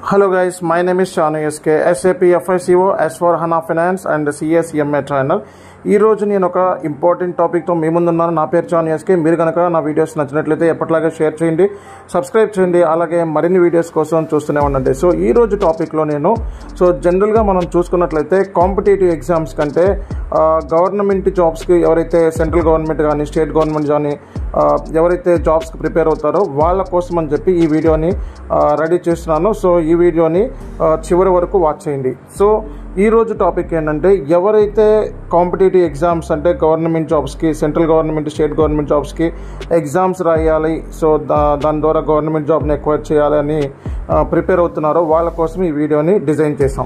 Hello guys, my name is Shanu SK, SAP FICO, S4 HANA Finance and CSMA trainer. ఈ రోజు నేను ఒక important టాపిక్తో మీ ముందున్నాను నా పేరు చాన్ ఎస్కే మీరు కనుక నా వీడియోస్ నచ్చినట్లయితే ఎప్పటిలాగే షేర్ చేయండి సబ్స్క్రైబ్ చేయండి అలాగే మరిన్ని వీడియోస్ కోసం చూస్తూనే ఉండండి సో ఈ రోజు టాపిక్లో నేను సో జనరల్గా మనం చూసుకున్నట్లయితే కాంపిటేటివ్ ఎగ్జామ్స్ కంటే గవర్నమెంట్ జాబ్స్కి ఎవరైతే సెంట్రల్ గవర్నమెంట్ కానీ స్టేట్ గవర్నమెంట్ కానీ ఆ, ఎవరైతే జాబ్స్కి ప్రిపేర్ అవుతారో వాళ్ళ కోసం అని చెప్పి ఈ వీడియోని రెడీ చేస్తున్నాను సో ఈ వీడియోని ఆ, చివరి వరకు వాచ్ చేయండి సో ఈ రోజు టాపిక్ ఏంటంటే ఎవరైతే కాంపిటేటివ్ ఎగ్జామ్స్ అంటే గవర్నమెంట్ జాబ్స్కి సెంట్రల్ గవర్నమెంట్ స్టేట్ గవర్నమెంట్ జాబ్స్కి ఎగ్జామ్స్ రాయాలి సో దా దాని ద్వారా గవర్నమెంట్ జాబ్ని ఎక్వైర్ చేయాలని ప్రిపేర్ అవుతున్నారో వాళ్ళ కోసం ఈ వీడియోని డిజైన్ చేసాం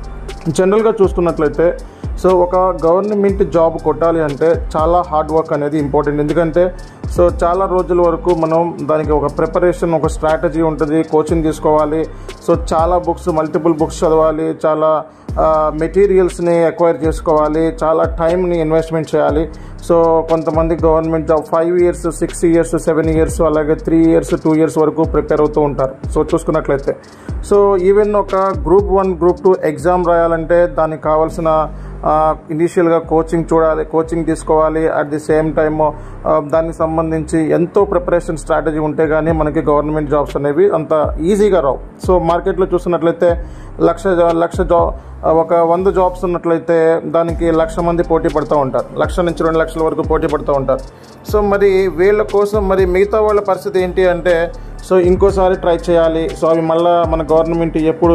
జనరల్గా చూసుకున్నట్లయితే సో ఒక గవర్నమెంట్ జాబ్ కొట్టాలి అంటే చాలా హార్డ్ వర్క్ అనేది ఇంపార్టెంట్ ఎందుకంటే సో చాలా రోజుల వరకు మనం దానికి ఒక ప్రిపరేషన్ ఒక స్ట్రాటజీ ఉంటుంది కోచింగ్ తీసుకోవాలి సో చాలా బుక్స్ మల్టిపుల్ బుక్స్ చదవాలి చాలా మెటీరియల్స్ని ఎక్వైర్ చేసుకోవాలి చాలా టైంని ఇన్వెస్ట్మెంట్ చేయాలి సో కొంతమంది government job five years six years seven years అలాగే త్రీ ఇయర్స్ టూ ఇయర్స్ వరకు ప్రిపేర్ అవుతూ ఉంటారు సో చూసుకున్నట్లయితే సో ఈవెన్ ఒక group one group two exam రాయాలంటే దానికి కావాల్సిన ఇనీషియల్గా కోచింగ్ చూడాలి కోచింగ్ తీసుకోవాలి అట్ ది సేమ్ టైమ్ దానికి సంబంధించి ఎంతో ప్రిపరేషన్ స్ట్రాటజీ ఉంటే కానీ మనకి గవర్నమెంట్ జాబ్స్ అనేవి అంత ఈజీగా రావు సో మార్కెట్లో చూస్తున్నట్లయితే లక్ష జా- లక్ష జా ఒక వంద జాబ్స్ ఉన్నట్లయితే దానికి లక్ష మంది పోటీ పడుతూ ఉంటారు లక్ష నుంచి రెండు లక్షల వరకు పోటీ పడుతూ ఉంటారు సో మరి వీళ్ళ కోసం మరి మిగతా వాళ్ళ పరిస్థితి ఏంటి అంటే సో ఇంకోసారి ట్రై చేయాలి సో అవి మళ్ళీ మన గవర్నమెంట్ ఎప్పుడు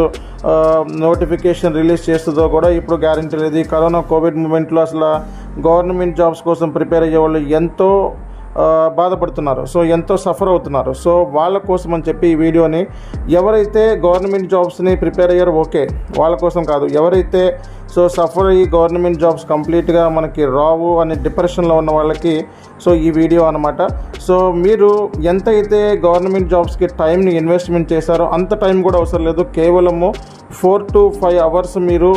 నోటిఫికేషన్ రిలీజ్ చేస్తుందో కూడా ఇప్పుడు గ్యారంటీ లేదు ఈ కరోనా కోవిడ్ మూమెంట్లో అసలు గవర్నమెంట్ జాబ్స్ కోసం ప్రిపేర్ అయ్యే వాళ్ళు ఎంతో ఆ, బాధపడుతున్నారు సో ఎంతో సఫర్ అవుతున్నారు సో వాళ్ళ కోసం అని చెప్పి ఈ వీడియోని ఎవరైతే గవర్నమెంట్ జాబ్స్ని ప్రిపేర్ అయ్యారో ఓకే వాళ్ళ కోసం కాదు ఎవరైతే సో సఫర్ అయ్యి గవర్నమెంట్ జాబ్స్ కంప్లీట్గా మనకి రావు అనే డిప్రెషన్లో ఉన్న వాళ్ళకి సో ఈ వీడియో అనమాట సో మీరు ఎంత అయితే గవర్నమెంట్ జాబ్స్కి టైంని ఇన్వెస్ట్మెంట్ చేశారో అంత టైం కూడా అవసరం లేదు కేవలము ఫోర్ టు ఫైవ్ అవర్స్ మీరు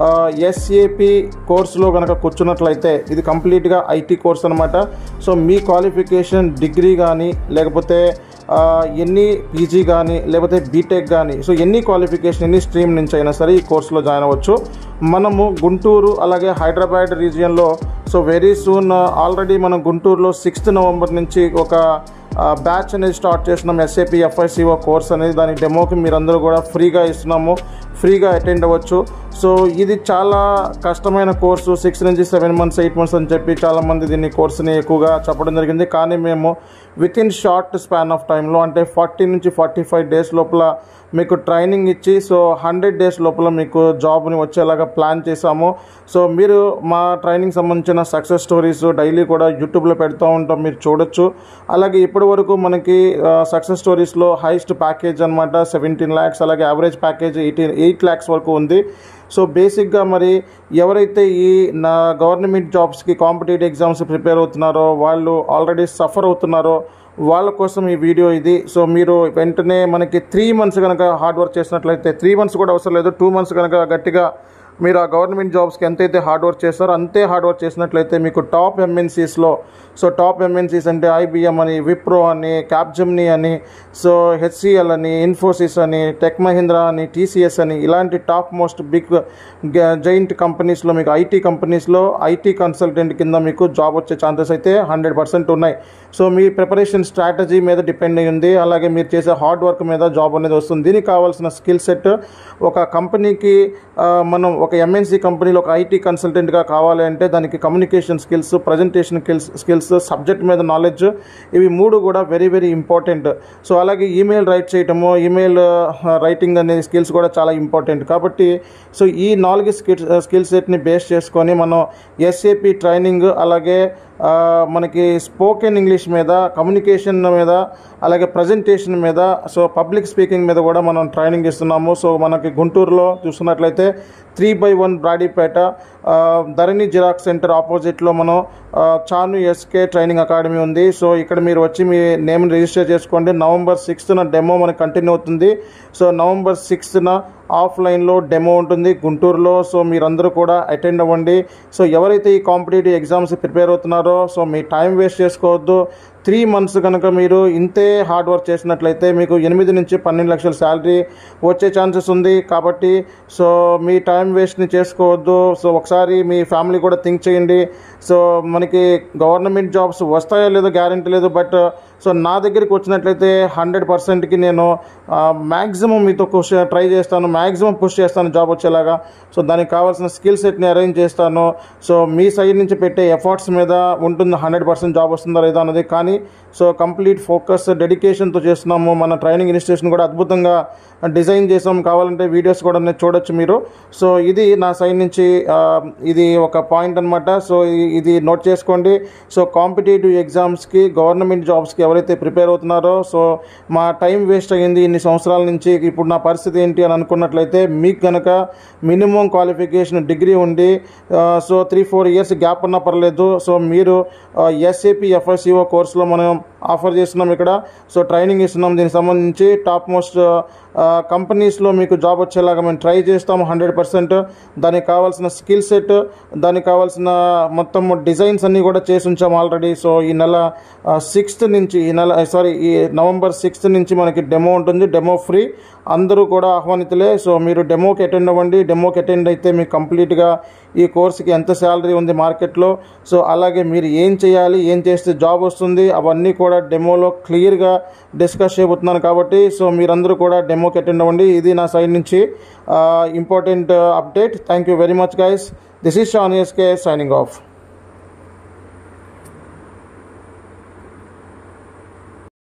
ఎస్ఏపి కోర్సులో కనుక కూర్చున్నట్లయితే ఇది కంప్లీట్గా ఐటీ కోర్స్ అనమాట సో మీ క్వాలిఫికేషన్ డిగ్రీ కానీ లేకపోతే ఆ, ఎన్ని పీజీ కానీ లేకపోతే బీటెక్ కానీ సో ఎన్ని క్వాలిఫికేషన్ ఎన్ని స్ట్రీమ్ నుంచి అయినా సరే ఈ కోర్సులో జాయిన్ అవ్వచ్చు మనము గుంటూరు అలాగే హైదరాబాద్ రీజియన్లో సో వెరీ సూన్ ఆల్రెడీ మనం గుంటూరులో సిక్స్త్ నవంబర్ నుంచి ఒక బ్యాచ్ అనేది స్టార్ట్ చేస్తున్నాం ఎస్ఏపి ఎఫ్ఐసిఓ కోర్స్ అనేది దాని డెమోకి మీరందరూ కూడా ఫ్రీగా ఇస్తున్నాము ఫ్రీగా అటెండ్ అవ్వచ్చు సో ఇది చాలా కష్టమైన కోర్సు సిక్స్ నుంచి సెవెన్ మంత్స్ ఎయిట్ మంత్స్ అని చెప్పి చాలామంది దీన్ని కోర్సుని ఎక్కువగా చెప్పడం జరిగింది కానీ మేము with in short span of టైంలో అంటే ఫార్టీ నుంచి ఫార్టీ ఫైవ్ డేస్ లోపల మీకు ట్రైనింగ్ ఇచ్చి సో హండ్రెడ్ డేస్ లోపల మీకు జాబ్ని వచ్చేలాగా ప్లాన్ చేశాము సో మీరు మా ట్రైనింగ్ సంబంధించిన సక్సెస్ స్టోరీస్ డైలీ కూడా యూట్యూబ్లో పెడుతూ ఉంటాం మీరు చూడొచ్చు అలాగే ఇప్పటి వరకు మనకి సక్సెస్ స్టోరీస్లో హైయెస్ట్ ప్యాకేజ్ అనమాట సెవెంటీన్ ల్యాక్స్ అలాగే average package eighteen eight lakhs వరకు ఉంది సో బేసిక్గా మరి ఎవరైతే ఈ నా గవర్నమెంట్ జాబ్స్కి కాంపిటేటివ్ ఎగ్జామ్స్ ప్రిపేర్ అవుతున్నారో వాళ్ళు ఆల్రెడీ సఫర్ అవుతున్నారో వాళ్ళ కోసం ఈ వీడియో ఇది సో మీరు వెంటనే మనకి త్రీ మంత్స్ కనుక హార్డ్ వర్క్ చేసినట్లయితే త్రీ మంత్స్ కూడా అవసరం లేదు టూ మంత్స్ కనుక గట్టిగా మీరు ఆ గవర్నమెంట్ జాబ్స్కి ఎంతైతే హార్డ్ వర్క్ చేస్తారో అంతే హార్డ్ వర్క్ చేసినట్లయితే మీకు టాప్ ఎంఎన్సీస్లో సో టాప్ ఎంఎన్సీస్ అంటే ఐబిఎం అని విప్రో అని క్యాప్జెమ్ని అని సో హెచ్సిఎల్ అని ఇన్ఫోసిస్ అని టెక్ మహీంద్రా అని టీసీఎస్ అని ఇలాంటి టాప్ మోస్ట్ బిగ్ జైంట్ కంపెనీస్లో మీకు ఐటీ కంపెనీస్లో ఐటీ కన్సల్టెంట్ కింద మీకు జాబ్ వచ్చే ఛాన్సెస్ అయితే హండ్రెడ్ పర్సెంట్ ఉన్నాయి సో మీ ప్రిపరేషన్ స్ట్రాటజీ మీద డిపెండ్ అయి ఉంది అలాగే మీరు చేసే హార్డ్ వర్క్ మీద జాబ్ అనేది వస్తుంది దీనికి కావాల్సిన స్కిల్ సెట్ ఒక కంపెనీకి ఆ, మనం ఒక ఎంఎన్సీ కంపెనీలో ఒక ఐటీ కన్సల్టెంట్గా కావాలి అంటే దానికి communication skills presentation skills skills subject మీద నాలెడ్జ్ ఇవి మూడు కూడా వెరీ వెరీ ఇంపార్టెంట్ సో అలాగే ఈమెయిల్ రైట్ చేయటము ఈమెయిల్ రైటింగ్ అనే స్కిల్స్ కూడా చాలా ఇంపార్టెంట్ కాబట్టి సో ఈ నాలుగు స్కిల్ స్కిల్ సెట్ని బేస్ చేసుకొని మనం ఎస్ఏపి ట్రైనింగ్ అలాగే ఆ, మనకి స్పోకెన్ ఇంగ్లీష్ మీద కమ్యూనికేషన్ మీద అలాగే ప్రజెంటేషన్ మీద సో పబ్లిక్ స్పీకింగ్ మీద కూడా మనం ట్రైనింగ్ ఇస్తున్నాము సో మనకి గుంటూరులో చూస్తున్నట్లయితే త్రీ బై వన్ బ్రాడీపేట ఆ, ధరణి జిరాక్స్ సెంటర్ ఆపోజిట్లో మనం ఆ, చాను ఎస్కే ట్రైనింగ్ అకాడమీ ఉంది సో ఇక్కడ మీరు వచ్చి మీ నేమ్ని రిజిస్టర్ చేసుకోండి నవంబర్ సిక్స్త్న డెమో మనకి కంటిన్యూ అవుతుంది సో నవంబర్ సిక్స్త్న ఆఫ్లైన్లో డెమో ఉంటుంది గుంటూరులో సో మీరందరూ కూడా అటెండ్ అవ్వండి సో ఎవరైతే ఈ కాంపిటేటివ్ ఎగ్జామ్స్ ప్రిపేర్ అవుతున్నారో సో మీ టైం వేస్ట్ చేసుకోవద్దు త్రీ మంత్స్ కనుక మీరు ఇంతే హార్డ్ వర్క్ చేసినట్లయితే మీకు ఎనిమిది నుంచి పన్నెండు లక్షల శాలరీ వచ్చే ఛాన్సెస్ ఉంది కాబట్టి సో మీ టైం వేస్ట్ని చేసుకోవద్దు సో ఒకసారి మీ ఫ్యామిలీ కూడా థింక్ చేయండి సో మనకి గవర్నమెంట్ జాబ్స్ వస్తాయో లేదో గ్యారంటీ లేదు బట్ సో నా దగ్గరికి వచ్చినట్లయితే హండ్రెడ్ పర్సెంట్కి నేను మ్యాక్సిమం మీతో పుష్ ట్రై చేస్తాను మ్యాక్సిమం పుష్ చేస్తాను జాబ్ వచ్చేలాగా సో దానికి కావాల్సిన స్కిల్ సెట్ని అరేంజ్ చేస్తాను సో మీ సైడ్ నుంచి పెట్టే ఎఫర్ట్స్ మీద ఉంటుంది హండ్రెడ్ పర్సెంట్ జాబ్ వస్తుందా లేదా అన్నది కానీ సో కంప్లీట్ ఫోకస్ డెడికేషన్తో చేస్తున్నాము మన ట్రైనింగ్ ఇన్స్టిట్యూషన్ కూడా అద్భుతంగా డిజైన్ చేసాం కావాలంటే వీడియోస్ కూడా నేను చూడొచ్చు మీరు సో ఇది నా సైడ్ నుంచి ఆ, ఇది ఒక పాయింట్ అనమాట సో ఇ- ఇది నోట్ చేసుకోండి సో కాంపిటేటివ్ ఎగ్జామ్స్కి గవర్నమెంట్ జాబ్స్కి ఎవరైతే ప్రిపేర్ అవుతున్నారో సో మా టైం వేస్ట్ అయ్యింది ఇన్ని సంవత్సరాల నుంచి ఇప్పుడు నా పరిస్థితి ఏంటి అని అనుకున్నట్లయితే మీకు కనుక మినిమం క్వాలిఫికేషన్ డిగ్రీ ఉండి ఆ, so three four years gap ఉన్నా పర్లేదు సో మీరు ఎస్ఏపి ఎఫ్ఎస్సిఓ కోర్సులో మనం ఆఫర్ చేస్తున్నాం ఇక్కడ సో ట్రైనింగ్ ఇస్తున్నాం దీనికి సంబంధించి టాప్ మోస్ట్ కంపెనీస్లో మీకు జాబ్ వచ్చేలాగా మేము ట్రై చేస్తాము హండ్రెడ్ పర్సెంట్ దానికి కావాల్సిన స్కిల్ సెట్ దానికి కావాల్సిన మొత్తం డిజైన్స్ అన్నీ కూడా చేసి ఉంచాము ఆల్రెడీ సో ఈ నెల సిక్స్త్ నుంచి ఈ నెల సారీ ఈ నవంబర్ సిక్స్త్ నుంచి మనకి డెమో ఉంటుంది డెమో ఫ్రీ అందరూ కూడా ఆహ్వానితులే సో మీరు డెమోకి అటెండ్ అవ్వండి డెమోకి అటెండ్ అయితే మీకు కంప్లీట్గా ఈ కోర్సుకి ఎంత శాలరీ ఉంది మార్కెట్లో సో అలాగే మీరు ఏం చేయాలి ఏం చేస్తే జాబ్ వస్తుంది అవన్నీ కూడా డెమోలో క్లియర్గా డిస్కస్ చేయబోతున్నాను కాబట్టి సో మీరందరూ కూడా డెమోకి అటెండ్ అవ్వండి ఇది నా సైడ్ నుంచి important update thank you very much guys this is Shan SK signing of